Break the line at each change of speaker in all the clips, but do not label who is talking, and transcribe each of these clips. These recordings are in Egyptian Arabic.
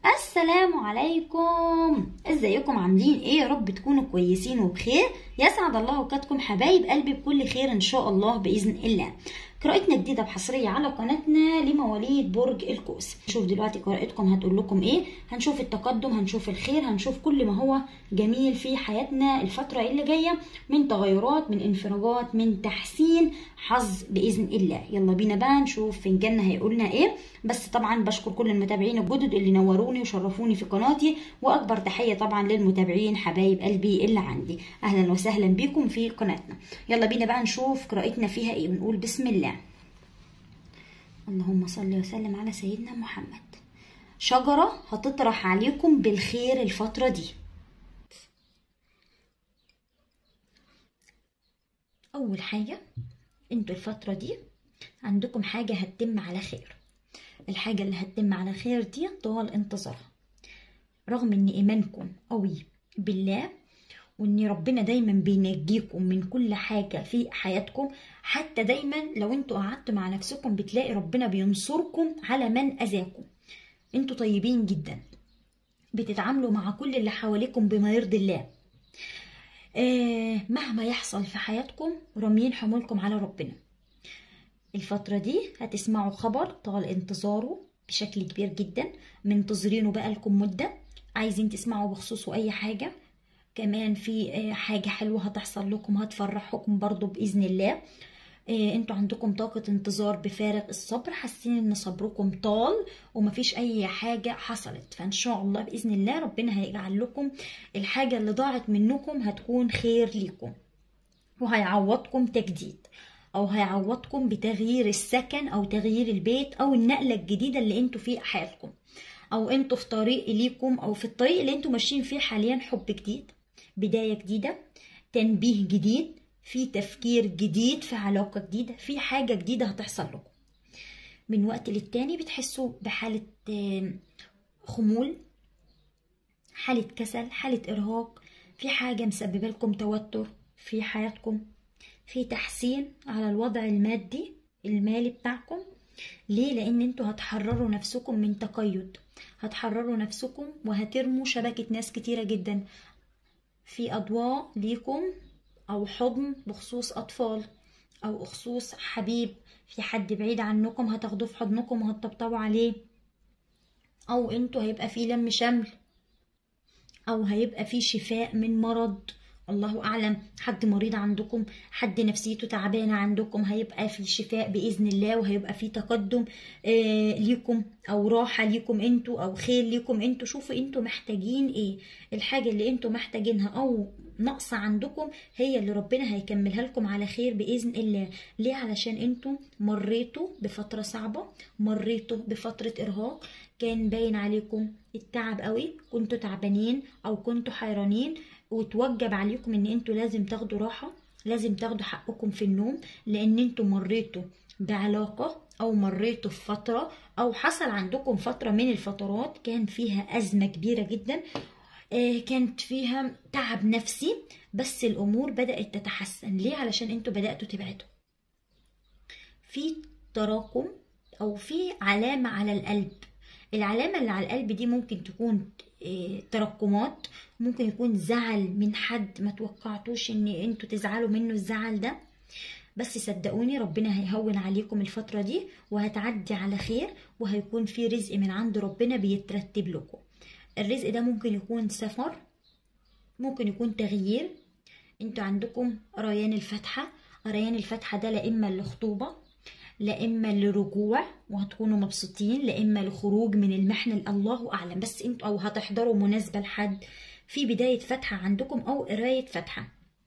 السلام عليكم ازيكم عاملين ايه يا رب تكونوا كويسين وبخير يسعد الله اوقاتكم حبايب قلبي بكل خير ان شاء الله باذن الله قراءتنا جديدة بحصرية على قناتنا لمواليد برج القوس نشوف دلوقتي قراءتكم هتقول لكم ايه هنشوف التقدم هنشوف الخير هنشوف كل ما هو جميل في حياتنا الفترة اللي جاية من تغيرات من انفراجات من تحسين حظ بإذن الله يلا بينا بقى نشوف فنجاننا هيقولنا ايه بس طبعا بشكر كل المتابعين الجدد اللي نوروني وشرفوني في قناتي واكبر تحية طبعا للمتابعين حبايب قلبي اللي عندي اهلا وسهلا بكم في قناتنا يلا بينا بقى نشوف قراءتنا فيها ايه ونقول بسم الله اللهم صل وسلم على سيدنا محمد شجرة هتطرح عليكم بالخير الفترة دي أول حاجة انتوا الفترة دي عندكم حاجة هتتم على خير الحاجة اللي هتتم على خير دي طوال انتظارها رغم ان ايمانكم قوي بالله وان ربنا دايما بينجيكم من كل حاجه في حياتكم حتى دايما لو انتوا قعدتوا مع نفسكم بتلاقي ربنا بينصركم على من اذاكم انتوا طيبين جدا بتتعاملوا مع كل اللي حواليكم بما يرضي الله آه مهما يحصل في حياتكم راميين حمولكم على ربنا الفترة دي هتسمعوا خبر طال انتظاره بشكل كبير جدا منتظرينه بقى لكم مدة عايزين تسمعوا بخصوصه أي حاجة كمان في حاجة حلوة هتحصل لكم هتفرحكم برضو بإذن الله انتوا عندكم طاقة انتظار بفارغ الصبر حاسين ان صبركم طال ومفيش اي حاجة حصلت فان شاء الله بإذن الله ربنا هيجعل لكم الحاجة اللي ضاعت منكم هتكون خير ليكم وهيعوضكم تجديد او هيعوضكم بتغيير السكن او تغيير البيت او النقلة الجديدة اللي انتوا في حياتكم او انتوا في طريق ليكم او في الطريق اللي انتوا ماشيين فيه حاليا حب جديد بداية جديدة تنبيه جديد في تفكير جديد في علاقة جديدة في حاجة جديدة هتحصل لكم من وقت للتاني بتحسوا بحالة خمول حالة كسل حالة إرهاق في حاجة مسببة لكم توتر في حياتكم في تحسين على الوضع المادي المالي بتاعكم ليه لان انتوا هتحرروا نفسكم من تقيد هتحرروا نفسكم وهترموا شبكة ناس كتيرة جدا في أضواء ليكم أو حضن بخصوص أطفال أو بخصوص حبيب في حد بعيد عنكم هتاخدوه في حضنكم وهتطبطبوا عليه أو انتوا هيبقى في لم شمل أو هيبقى في شفاء من مرض الله أعلم حد مريض عندكم حد نفسيته تعبانة عندكم هيبقى في شفاء بإذن الله وهيبقى في تقدم آه ليكم أو راحة ليكم انتوا أو خير ليكم انتوا شوفوا انتوا محتاجين ايه الحاجة اللي انتوا محتاجينها أو ناقصة عندكم هي اللي ربنا هيكملها لكم على خير بإذن الله ليه علشان انتوا مريتوا بفترة صعبة مريتوا بفترة إرهاق كان باين عليكم التعب قوي كنتوا تعبانين أو كنتوا حيرانين وتوجب عليكم ان انتوا لازم تاخدوا راحة لازم تاخدوا حقكم في النوم لان انتوا مريتوا بعلاقة او مريتوا في فترة او حصل عندكم فترة من الفترات كان فيها ازمة كبيرة جدا كانت فيها تعب نفسي بس الامور بدأت تتحسن ليه علشان انتوا بدأتوا تبعدوا في تراكم او في علامة على القلب العلامة اللي على القلب دي ممكن تكون تراكمات ممكن يكون زعل من حد ما توقعتوش ان انتوا تزعلوا منه الزعل ده بس صدقوني ربنا هيهون عليكم الفترة دي وهتعدي على خير وهيكون في رزق من عند ربنا بيترتب لكم الرزق ده ممكن يكون سفر ممكن يكون تغيير انتوا عندكم ريان الفتحة ريان الفتحة ده لا اما لخطوبة لا اما لرجوع وهتكونوا مبسوطين لا اما لخروج من المحنه الله اعلم بس انتوا او هتحضروا مناسبه لحد في بدايه فتحه عندكم او قرايه فتحه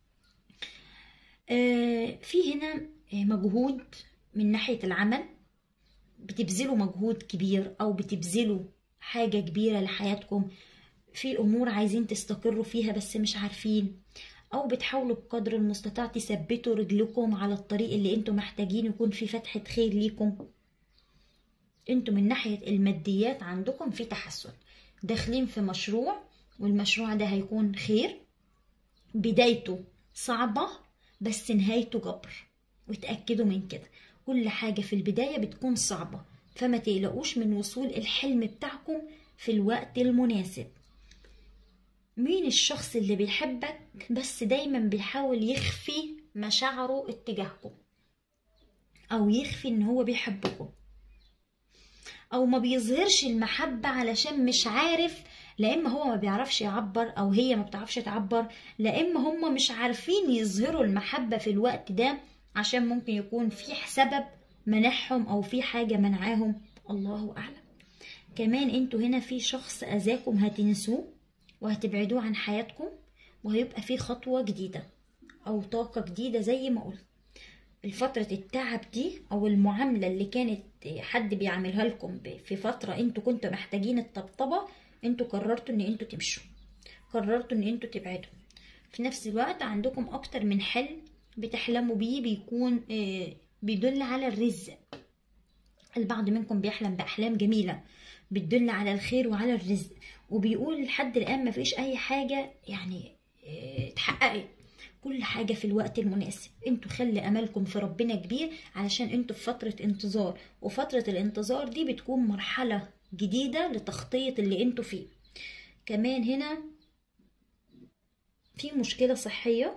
آه في هنا مجهود من ناحيه العمل بتبذلوا مجهود كبير او بتبذلوا حاجه كبيره لحياتكم في امور عايزين تستقروا فيها بس مش عارفين او بتحاولوا بقدر المستطاع تثبتوا رجلكم على الطريق اللي انتوا محتاجين يكون في فتحة خير ليكم انتوا من ناحية الماديات عندكم في تحسن داخلين في مشروع والمشروع ده هيكون خير بدايته صعبة بس نهايته جبر وتأكدوا من كده كل حاجة في البداية بتكون صعبة فما تقلقوش من وصول الحلم بتاعكم في الوقت المناسب مين الشخص اللي بيحبك بس دايما بيحاول يخفي مشاعره اتجاهكم او يخفي ان هو بيحبكم او ما بيظهرش المحبة علشان مش عارف لا اما هو ما بيعرفش يعبر او هي ما بتعرفش تعبر لا اما هم مش عارفين يظهروا المحبة في الوقت ده عشان ممكن يكون في سبب منعهم او في حاجة منعاهم الله اعلم كمان انتوا هنا في شخص اذاكم هتنسوه وهتبعدوه عن حياتكم وهيبقى في خطوة جديدة او طاقة جديدة زي ما قلت الفترة التعب دي او المعاملة اللي كانت حد بيعملها لكم في فترة انتوا كنتوا محتاجين الطبطبة انتوا قررتوا ان انتوا تمشوا قررتوا ان انتوا تبعدوا في نفس الوقت عندكم اكتر من حلم بتحلموا بيه بيكون بيدل على الرزق البعض منكم بيحلم بأحلام جميلة بتدل على الخير وعلى الرزق وبيقول لحد الآن مفيش أي حاجة يعني اتحققت كل حاجة في الوقت المناسب انتوا خلي أملكم في ربنا كبير علشان انتوا في فترة انتظار وفترة الانتظار دي بتكون مرحلة جديدة لتخطيط اللي انتوا فيه كمان هنا في مشكلة صحية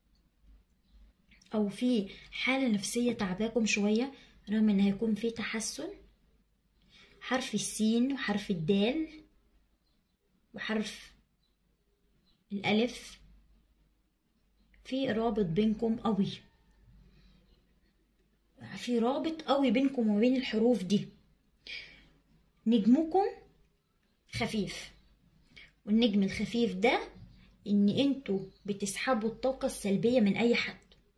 أو في حالة نفسية تعباكم شوية رغم إن هيكون في تحسن حرف السين وحرف الدال وحرف الألف في رابط بينكم قوي في رابط قوي بينكم وبين الحروف دي نجمكم خفيف والنجم الخفيف ده ان انتوا بتسحبوا الطاقة السلبية من اي حد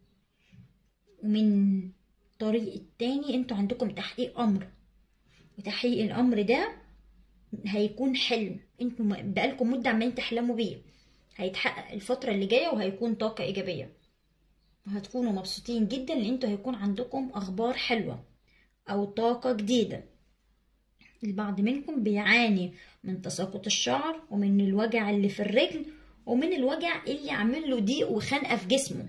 ومن طريق التاني انتوا عندكم تحقيق امر وتحقيق الامر ده هيكون حلم انتوا بقالكم مدة عمالين تحلموا بيه هيتحقق الفترة اللي جاية وهيكون طاقة ايجابية وهتكونوا مبسوطين جدا لان انتوا هيكون عندكم اخبار حلوة او طاقة جديدة البعض منكم بيعاني من تساقط الشعر ومن الوجع اللي في الرجل ومن الوجع اللي يعمل له ضيق وخنقة في جسمه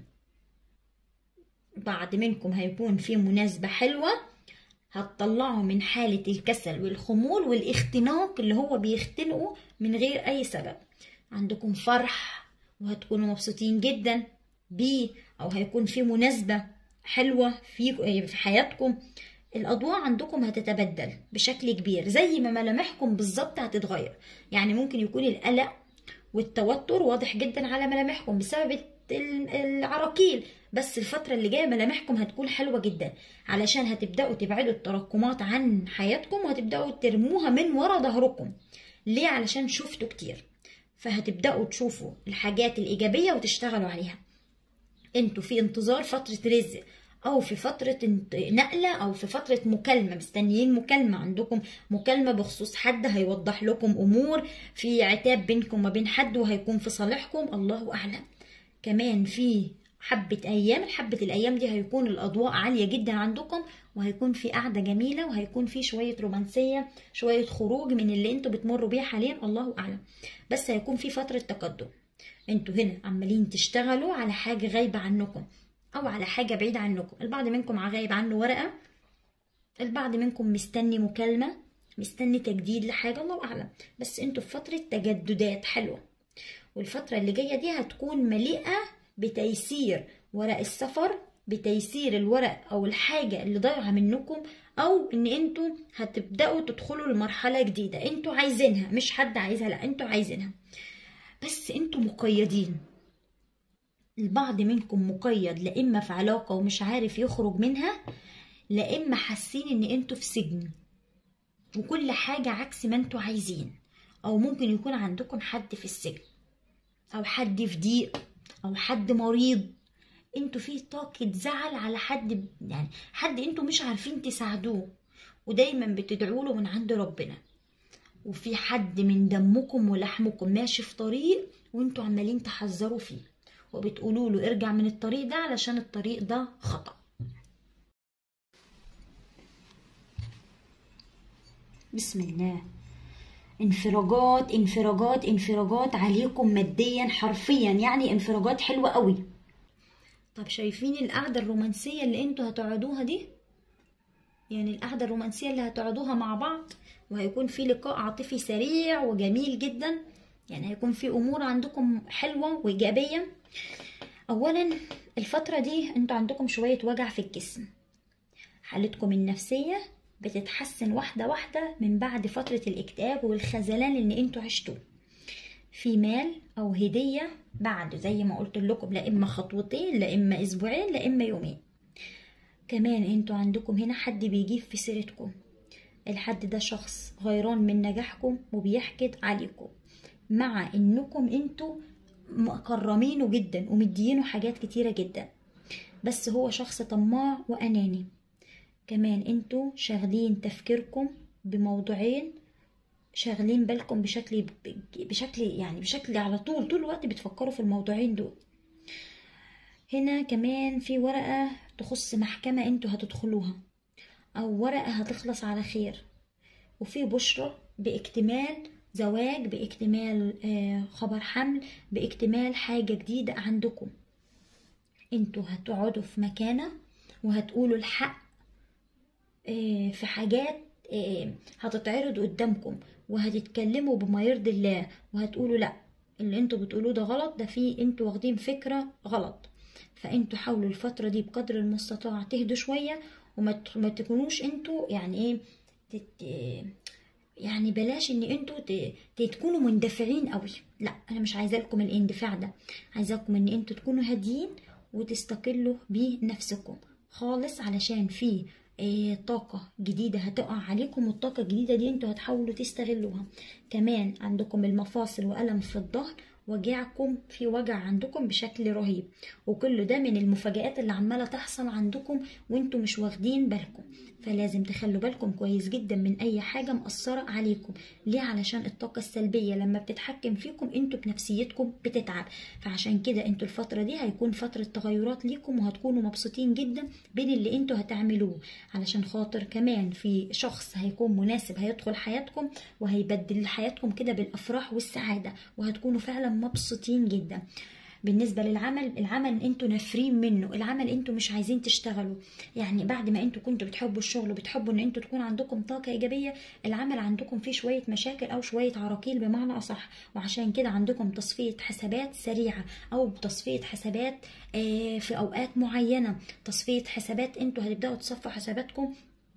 بعض منكم هيكون في مناسبة حلوة هتطلعه من حالة الكسل والخمول والاختناق اللي هو بيختنقه من غير أي سبب عندكم فرح وهتكونوا مبسوطين جدا بيه أو هيكون في مناسبة حلوة في في حياتكم الأضواء عندكم هتتبدل بشكل كبير زي ما ملامحكم بالظبط هتتغير يعني ممكن يكون القلق والتوتر واضح جدا على ملامحكم بسبب العراقيل بس الفترة اللي جاية ملامحكم هتكون حلوة جدا علشان هتبدأوا تبعدوا التراكمات عن حياتكم وهتبدأوا ترموها من ورا ظهركم ليه علشان شفتوا كتير فهتبدأوا تشوفوا الحاجات الإيجابية وتشتغلوا عليها انتوا في انتظار فترة رزق او في فترة نقلة او في فترة مكالمة مستنيين مكالمة عندكم مكالمة بخصوص حد هيوضح لكم امور في عتاب بينكم وبين حد وهيكون في صالحكم الله اعلم كمان في حبة أيام حبة الأيام دي هيكون الأضواء عالية جدا عندكم وهيكون في قعدة جميلة وهيكون في شوية رومانسية شوية خروج من اللي انتوا بتمروا بيه حاليا الله أعلم بس هيكون في فترة تقدم انتوا هنا عمالين تشتغلوا على حاجة غايبة عنكم أو على حاجة بعيدة عنكم البعض منكم غايب عنه ورقة البعض منكم مستني مكالمة مستني تجديد لحاجة الله أعلم بس انتوا في فترة تجددات حلوة والفترة اللي جاية دي هتكون مليئة بتيسير ورق السفر بتيسير الورق او الحاجة اللي ضايعة منكم او ان انتوا هتبدأوا تدخلوا لمرحلة جديدة انتوا عايزينها مش حد عايزها لا انتوا عايزينها بس انتوا مقيدين البعض منكم مقيد لا اما في علاقة ومش عارف يخرج منها لا اما حاسين ان انتوا في سجن وكل حاجة عكس ما انتوا عايزين او ممكن يكون عندكم حد في السجن او حد في ضيق او حد مريض انتوا في طاقة زعل على حد يعني حد انتوا مش عارفين تساعدوه ودايما بتدعوا له من عند ربنا وفي حد من دمكم ولحمكم ماشي في طريق وانتوا عمالين تحذروا فيه وبتقولوا له ارجع من الطريق ده علشان الطريق ده خطأ بسم الله انفراجات انفراجات انفراجات عليكم ماديا حرفيا يعني انفراجات حلوة قوي طب شايفين القعدة الرومانسية اللي انتوا هتقعدوها دي يعني القعدة الرومانسية اللي هتقعدوها مع بعض وهيكون في لقاء عاطفي سريع وجميل جدا يعني هيكون في امور عندكم حلوه وايجابيه اولا الفتره دي انتوا عندكم شويه وجع في الجسم حالتكم النفسيه بتتحسن واحده واحده من بعد فتره الاكتئاب والخذلان اللي انتوا عشتوه في مال او هديه بعد زي ما قلت لكم لا اما خطوتين لا اما اسبوعين لا اما يومين كمان انتوا عندكم هنا حد بيجيب في سيرتكم الحد ده شخص غيران من نجاحكم وبيحقد عليكم مع انكم انتوا مكرمينه جدا ومديينه حاجات كتيرة جدا بس هو شخص طماع واناني كمان انتوا شاغلين تفكيركم بموضوعين شاغلين بالكم بشكل بشكل يعني بشكل على طول طول الوقت بتفكروا في الموضوعين دول هنا كمان في ورقة تخص محكمة انتوا هتدخلوها او ورقة هتخلص على خير وفي بشرة باكتمال زواج باكتمال آه، خبر حمل باكتمال حاجة جديدة عندكم انتوا هتقعدوا في مكانة وهتقولوا الحق آه، في حاجات آه، هتتعرض قدامكم وهتتكلموا بما يرضي الله وهتقولوا لا اللي انتوا بتقولوه ده غلط ده فيه انتوا واخدين فكرة غلط فانتوا حاولوا الفترة دي بقدر المستطاع تهدوا شوية وما ت- ما تكونوش انتوا يعني ايه تت... يعني بلاش ان انتوا ت... ت- تكونوا مندفعين قوي لا انا مش عايزه لكم الاندفاع ده عايزاكم ان انتوا تكونوا هاديين وتستقلوا بنفسكم خالص علشان في آه، طاقة جديدة هتقع عليكم والطاقة الجديدة دي انتوا هتحاولوا تستغلوها كمان عندكم المفاصل وألم في الظهر وجعكم في وجع عندكم بشكل رهيب وكل ده من المفاجآت اللي عمالة تحصل عندكم وانتوا مش واخدين بالكم فلازم تخلوا بالكم كويس جدا من اي حاجة مأثرة عليكم ليه علشان الطاقة السلبية لما بتتحكم فيكم انتوا بنفسيتكم بتتعب فعشان كده انتوا الفترة دي هيكون فترة تغيرات ليكم وهتكونوا مبسوطين جدا بين اللي انتوا هتعملوه علشان خاطر كمان في شخص هيكون مناسب هيدخل حياتكم وهيبدل حياتكم كده بالافراح والسعادة وهتكونوا فعلا مبسوطين جدا بالنسبه للعمل العمل انتوا نافرين منه العمل انتوا مش عايزين تشتغلوا يعني بعد ما انتوا كنتوا بتحبوا الشغل وبتحبوا ان انتوا تكون عندكم طاقه ايجابيه العمل عندكم فيه شويه مشاكل او شويه عراقيل بمعنى اصح وعشان كده عندكم تصفيه حسابات سريعه او تصفيه حسابات آه، في اوقات معينه تصفيه حسابات انتوا هتبداوا تصفوا حساباتكم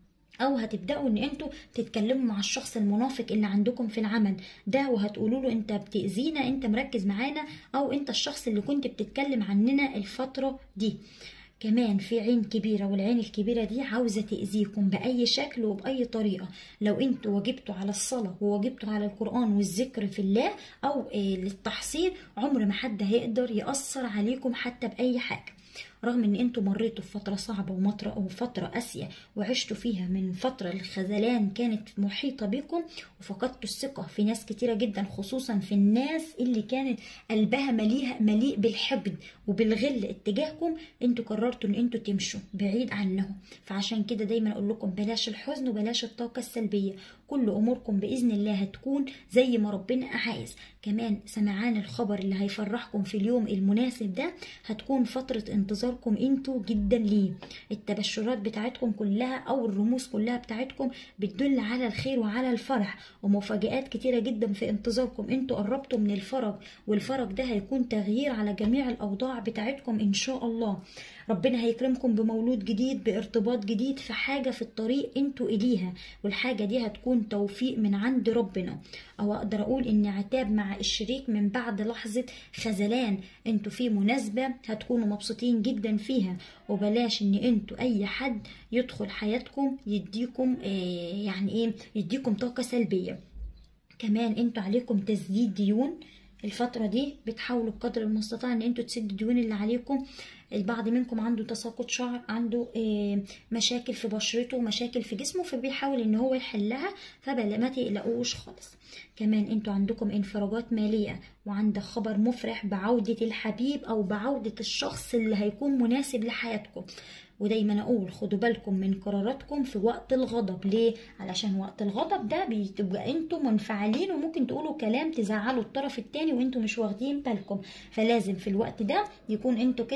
او هتبداوا ان انتوا تتكلموا مع الشخص المنافق اللي عندكم في العمل ده وهتقولوا له انت بتاذينا انت مركز معانا او انت الشخص اللي كنت بتتكلم عننا الفتره دي كمان في عين كبيرة والعين الكبيرة دي عاوزة تأذيكم بأي شكل وبأي طريقة لو انتوا واجبتوا على الصلاة وواجبتوا على القرآن والذكر في الله أو آه، للتحصين عمر ما حد هيقدر يأثر عليكم حتى بأي حاجة رغم ان انتوا مريتوا بفترة صعبة ومطرة وفترة قاسية وعشتوا فيها من فترة الخذلان كانت محيطة بكم وفقدتوا الثقة في ناس كتيرة جدا خصوصا في الناس اللي كانت قلبها مليها مليء بالحقد وبالغل اتجاهكم انتوا قررتوا ان انتوا تمشوا بعيد عنهم فعشان كده دايما اقول لكم بلاش الحزن وبلاش الطاقة السلبية كل اموركم باذن الله هتكون زي ما ربنا عايز كمان سمعان الخبر اللي هيفرحكم في اليوم المناسب ده هتكون فترة انتظاركم انتوا جدا ليه التبشرات بتاعتكم كلها او الرموز كلها بتاعتكم بتدل على الخير وعلى الفرح ومفاجآت كتيرة جدا في انتظاركم انتوا قربتوا من الفرج والفرج ده هيكون تغيير على جميع الاوضاع بتاعتكم ان شاء الله ربنا هيكرمكم بمولود جديد بارتباط جديد في حاجة في الطريق انتوا إليها والحاجة دي هتكون توفيق من عند ربنا أو أقدر أقول إن عتاب مع الشريك من بعد لحظة خذلان انتوا في مناسبة هتكونوا مبسوطين جدا فيها وبلاش إن انتوا أي حد يدخل حياتكم يديكم آه يعني إيه يديكم طاقة سلبية كمان انتوا عليكم تسديد ديون الفترة دي بتحاولوا بقدر المستطاع ان انتوا تسدوا الديون اللي عليكم البعض منكم عنده تساقط شعر عنده آه، مشاكل في بشرته مشاكل في جسمه فبيحاول ان هو يحلها فبلا ما تقلقوش خالص كمان انتوا عندكم انفراجات مالية وعندك خبر مفرح بعودة الحبيب او بعودة الشخص اللي هيكون مناسب لحياتكم ودايما اقول خدوا بالكم من قراراتكم في وقت الغضب ليه علشان وقت الغضب ده بتبقى انتوا منفعلين وممكن تقولوا كلام تزعلوا الطرف التاني وانتوا مش واخدين بالكم فلازم في الوقت ده يكون انتوا كده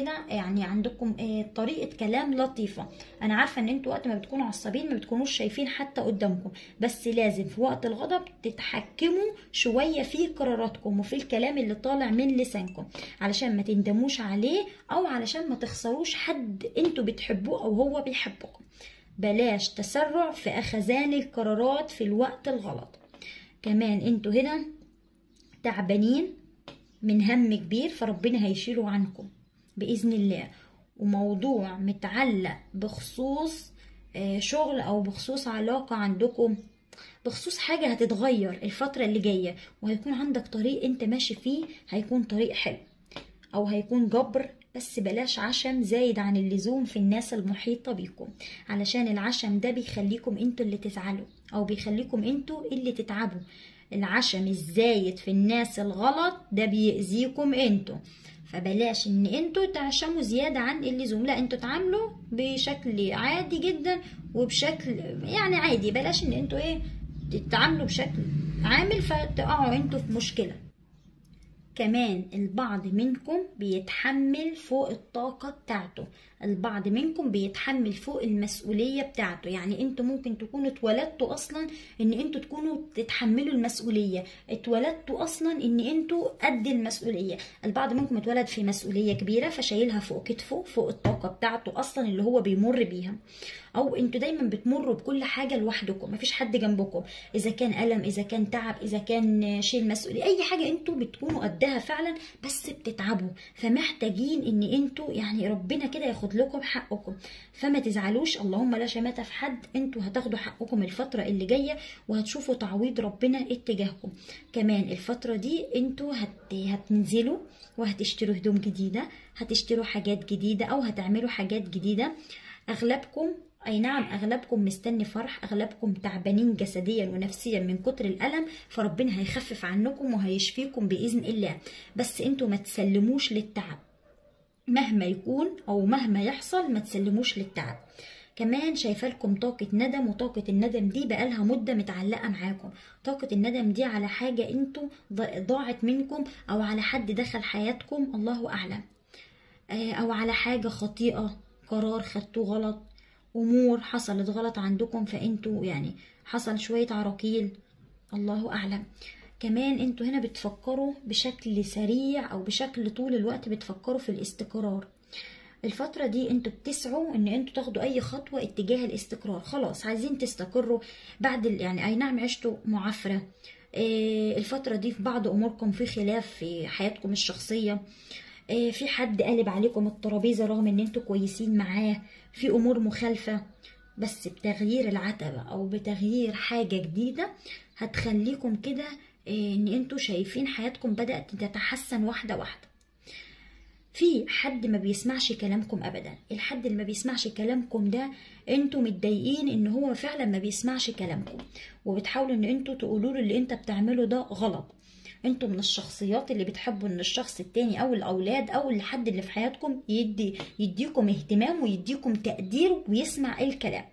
يعني عندكم آه، طريقه كلام لطيفه انا عارفه ان انتوا وقت ما بتكونوا عصبيين ما بتكونوش شايفين حتى قدامكم بس لازم في وقت الغضب تتحكموا شويه في قراراتكم وفي الكلام اللي طالع من لسانكم علشان ما تندموش عليه او علشان ما تخسروش حد انتوا بتحبوه او هو بيحبكم بلاش تسرع في اخذان القرارات في الوقت الغلط كمان انتوا هنا تعبانين من هم كبير فربنا هيشيله عنكم بإذن الله وموضوع متعلق بخصوص آه، شغل أو بخصوص علاقة عندكم بخصوص حاجة هتتغير الفترة اللي جاية وهيكون عندك طريق انت ماشي فيه هيكون طريق حلو أو هيكون جبر بس بلاش عشم زايد عن اللزوم في الناس المحيطة بيكم علشان العشم ده بيخليكم انتوا اللي تزعلوا أو بيخليكم انتوا اللي تتعبوا العشم الزايد في الناس الغلط ده بيأذيكم انتوا فبلاش ان انتوا تعشموا زيادة عن اللزوم لا انتوا تعاملوا بشكل عادي جدا وبشكل يعني عادي بلاش ان انتوا ايه تتعاملوا بشكل عامل فتقعوا انتوا في مشكلة كمان البعض منكم بيتحمل فوق الطاقة بتاعته البعض منكم بيتحمل فوق المسؤولية بتاعته يعني انتوا ممكن تكونوا اتولدتوا اصلا ان انتوا تكونوا تتحملوا المسؤولية اتولدتوا اصلا ان انتوا قد المسؤولية البعض منكم اتولد في مسؤولية كبيرة فشايلها فوق كتفه فوق الطاقة بتاعته اصلا اللي هو بيمر بيها او انتوا دايما بتمروا بكل حاجة لوحدكم مفيش حد جنبكم اذا كان الم اذا كان تعب اذا كان شيل مسؤولية اي حاجة انتوا بتكونوا قدها فعلا بس بتتعبوا فمحتاجين ان انتوا يعني ربنا كده ياخد لكم حقكم فما تزعلوش اللهم لا شماتة في حد انتوا هتاخدوا حقكم الفترة اللي جاية وهتشوفوا تعويض ربنا اتجاهكم كمان الفترة دي انتوا هت... هتنزلوا وهتشتروا هدوم جديدة هتشتروا حاجات جديدة او هتعملوا حاجات جديدة اغلبكم اي نعم اغلبكم مستني فرح اغلبكم تعبانين جسديا ونفسيا من كتر الالم فربنا هيخفف عنكم وهيشفيكم باذن الله بس انتوا ما تسلموش للتعب مهما يكون او مهما يحصل ما تسلموش للتعب كمان شايفه لكم طاقة ندم وطاقة الندم دي بقالها مدة متعلقة معاكم طاقة الندم دي على حاجة انتوا ضاعت منكم او على حد دخل حياتكم الله اعلم او على حاجة خطيئة قرار خدتوه غلط امور حصلت غلط عندكم فانتوا يعني حصل شوية عراقيل الله اعلم كمان انتوا هنا بتفكروا بشكل سريع او بشكل طول الوقت بتفكروا في الاستقرار الفترة دي انتوا بتسعوا ان انتوا تاخدوا اي خطوة اتجاه الاستقرار خلاص عايزين تستقروا بعد يعني اي نعم عشتوا معافرة اه الفترة دي في بعض اموركم في خلاف في حياتكم الشخصية اه في حد قلب عليكم الترابيزة رغم ان انتوا كويسين معاه في امور مخالفة بس بتغيير العتبة او بتغيير حاجة جديدة هتخليكم كده ان انتوا شايفين حياتكم بدأت تتحسن واحدة واحدة في حد ما بيسمعش كلامكم ابدا الحد اللي ما بيسمعش كلامكم ده انتوا متضايقين ان هو فعلا ما بيسمعش كلامكم وبتحاولوا ان انتوا تقولوا له اللي انت بتعمله ده غلط انتوا من الشخصيات اللي بتحبوا ان الشخص التاني او الاولاد او الحد اللي في حياتكم يدي يديكم اهتمام ويديكم تقدير ويسمع الكلام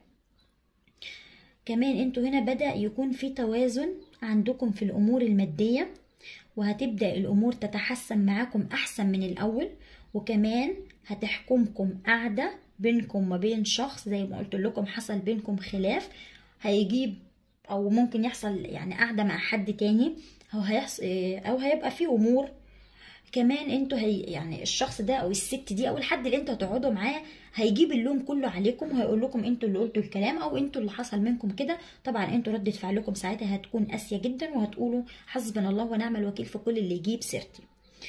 كمان انتوا هنا بدأ يكون في توازن عندكم في الامور المادية وهتبدأ الامور تتحسن معاكم احسن من الاول وكمان هتحكمكم قاعدة بينكم ما بين شخص زي ما قلت لكم حصل بينكم خلاف هيجيب او ممكن يحصل يعني قاعدة مع حد تاني او هيحصل او هيبقى في امور كمان انتوا هي يعني الشخص ده او الست دي او الحد اللي انتوا هتقعدوا معاه هيجيب اللوم كله عليكم وهيقول لكم انتوا اللي قلتوا الكلام او انتوا اللي حصل منكم كده طبعا انتوا ردة فعلكم ساعتها هتكون قاسية جدا وهتقولوا حسبنا الله ونعم الوكيل في كل اللي يجيب سيرتي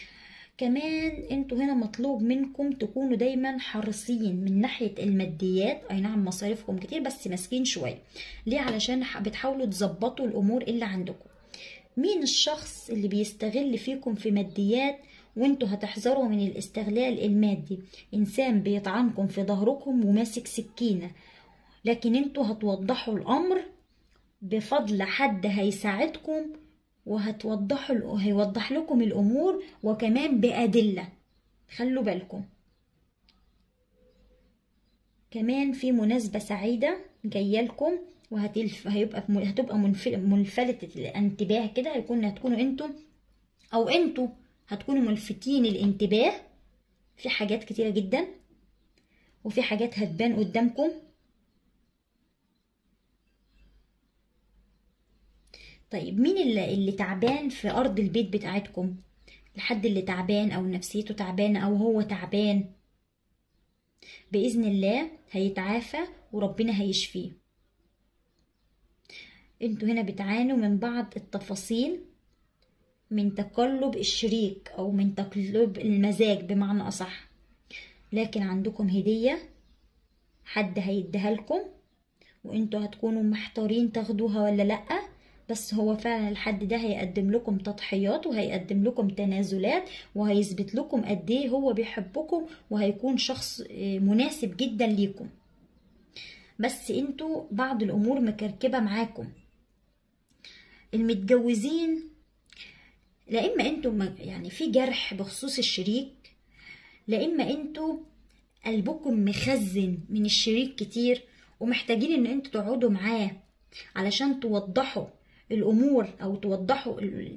كمان انتوا هنا مطلوب منكم تكونوا دايما حريصين من ناحية الماديات اي نعم مصاريفكم كتير بس ماسكين شوية ليه علشان بتحاولوا تظبطوا الامور اللي عندكم مين الشخص اللي بيستغل فيكم في ماديات وانتوا هتحذروا من الاستغلال المادي انسان بيطعنكم في ظهركم وماسك سكينة لكن انتوا هتوضحوا الامر بفضل حد هيساعدكم وهتوضحوا هيوضح لكم الامور وكمان بادله خلوا بالكم كمان في مناسبه سعيده جايه لكم وهتلف هيبقى هتبقى منفلتة الانتباه كده هيكون هتكونوا انتوا او انتوا هتكونوا ملفتين الانتباه في حاجات كتيرة جدا وفي حاجات هتبان قدامكم طيب مين اللي, اللي تعبان في ارض البيت بتاعتكم الحد اللي تعبان او نفسيته تعبانه او هو تعبان باذن الله هيتعافى وربنا هيشفيه انتوا هنا بتعانوا من بعض التفاصيل من تقلب الشريك او من تقلب المزاج بمعنى اصح لكن عندكم هدية حد هيديها لكم وانتوا هتكونوا محتارين تاخدوها ولا لأ بس هو فعلا الحد ده هيقدم لكم تضحيات وهيقدم لكم تنازلات وهيثبت لكم قد ايه هو بيحبكم وهيكون شخص مناسب جدا ليكم بس انتوا بعض الامور مكركبه معاكم المتجوزين لا اما انتوا يعني في جرح بخصوص الشريك لا اما انتوا قلبكم مخزن من الشريك كتير ومحتاجين ان انتوا تقعدوا معاه علشان توضحوا الامور او توضحوا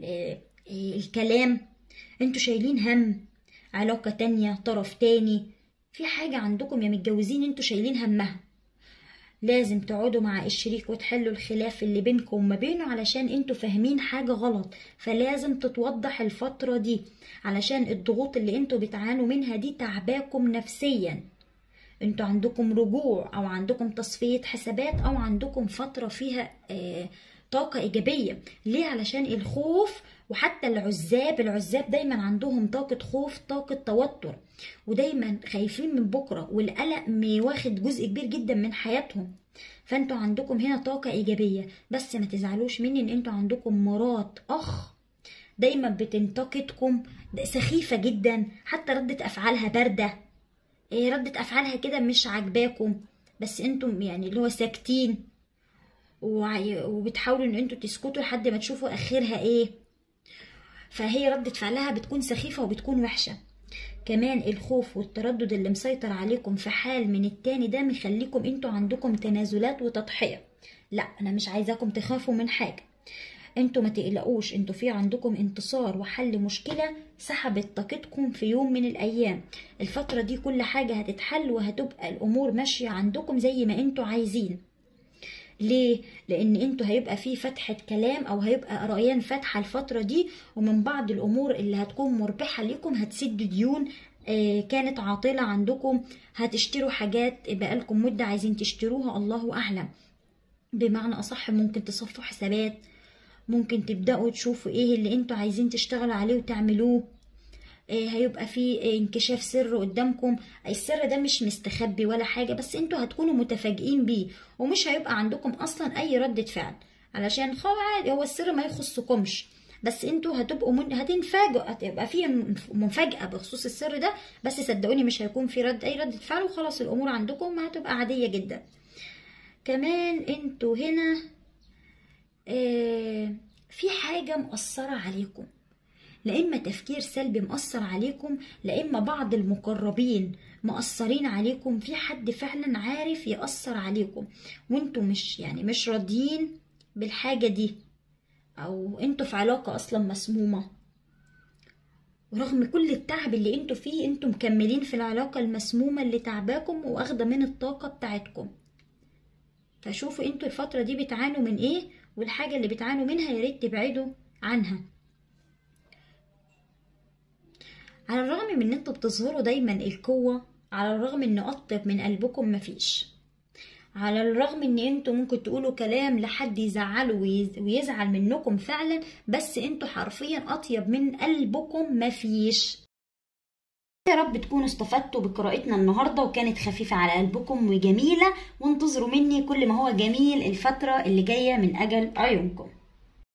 الكلام انتوا شايلين هم علاقة تانية طرف تاني في حاجة عندكم يا متجوزين انتوا شايلين همها لازم تقعدوا مع الشريك وتحلوا الخلاف اللي بينكم وما بينه علشان انتوا فاهمين حاجة غلط فلازم تتوضح الفترة دي علشان الضغوط اللي انتوا بتعانوا منها دي تعباكم نفسيا انتوا عندكم رجوع او عندكم تصفية حسابات او عندكم فترة فيها آه طاقة إيجابية ليه علشان الخوف وحتى العزاب العزاب دايما عندهم طاقة خوف طاقة توتر ودايما خايفين من بكرة والقلق واخد جزء كبير جدا من حياتهم فانتوا عندكم هنا طاقة إيجابية بس ما تزعلوش مني ان انتوا عندكم مرات أخ دايما بتنتقدكم سخيفة جدا حتى ردة أفعالها باردة إيه ردة أفعالها كده مش عاجباكم بس انتم يعني اللي هو ساكتين وبتحاولوا ان انتوا تسكتوا لحد ما تشوفوا اخرها ايه فهي ردة فعلها بتكون سخيفة وبتكون وحشة كمان الخوف والتردد اللي مسيطر عليكم في حال من التاني ده مخليكم انتوا عندكم تنازلات وتضحية لا انا مش عايزاكم تخافوا من حاجة انتوا ما تقلقوش انتوا في عندكم انتصار وحل مشكلة سحبت طاقتكم في يوم من الايام الفترة دي كل حاجة هتتحل وهتبقى الامور ماشية عندكم زي ما انتوا عايزين ليه؟ لأن انتوا هيبقى في فتحة كلام أو هيبقى رأيان فاتحة الفترة دي ومن بعض الأمور اللي هتكون مربحة ليكم هتسدوا ديون آه كانت عاطلة عندكم هتشتروا حاجات بقالكم مدة عايزين تشتروها الله أعلم بمعنى أصح ممكن تصفوا حسابات ممكن تبدأوا تشوفوا ايه اللي انتوا عايزين تشتغلوا عليه وتعملوه هيبقى في انكشاف سر قدامكم السر ده مش مستخبي ولا حاجة بس انتوا هتكونوا متفاجئين بيه ومش هيبقى عندكم اصلا اي ردة فعل علشان خلاص عادي هو السر ما يخصكمش بس انتوا هتبقوا من... هتنفاجئوا هتبقى في مفاجأة بخصوص السر ده بس صدقوني مش هيكون في رد اي ردة فعل وخلاص الامور عندكم هتبقى عادية جدا كمان انتوا هنا اه في حاجة مأثرة عليكم لا إما تفكير سلبي مأثر عليكم لا إما بعض المقربين مأثرين عليكم في حد فعلا عارف يأثر عليكم وانتوا مش يعني مش راضيين بالحاجة دي أو انتوا في علاقة أصلا مسمومة ورغم كل التعب اللي انتوا فيه انتوا مكملين في العلاقة المسمومة اللي تعباكم واخدة من الطاقة بتاعتكم فشوفوا انتوا الفترة دي بتعانوا من ايه والحاجة اللي بتعانوا منها ياريت تبعدوا عنها على الرغم من ان انتوا بتظهروا دايما القوة على الرغم ان اطيب من قلبكم مفيش على الرغم ان انتوا ممكن تقولوا كلام لحد يزعله ويزعل منكم فعلا بس انتوا حرفيا اطيب من قلبكم مفيش يا رب تكونوا استفدتوا بقراءتنا النهاردة وكانت خفيفة على قلبكم وجميلة وانتظروا مني كل ما هو جميل الفترة اللي جاية من أجل عيونكم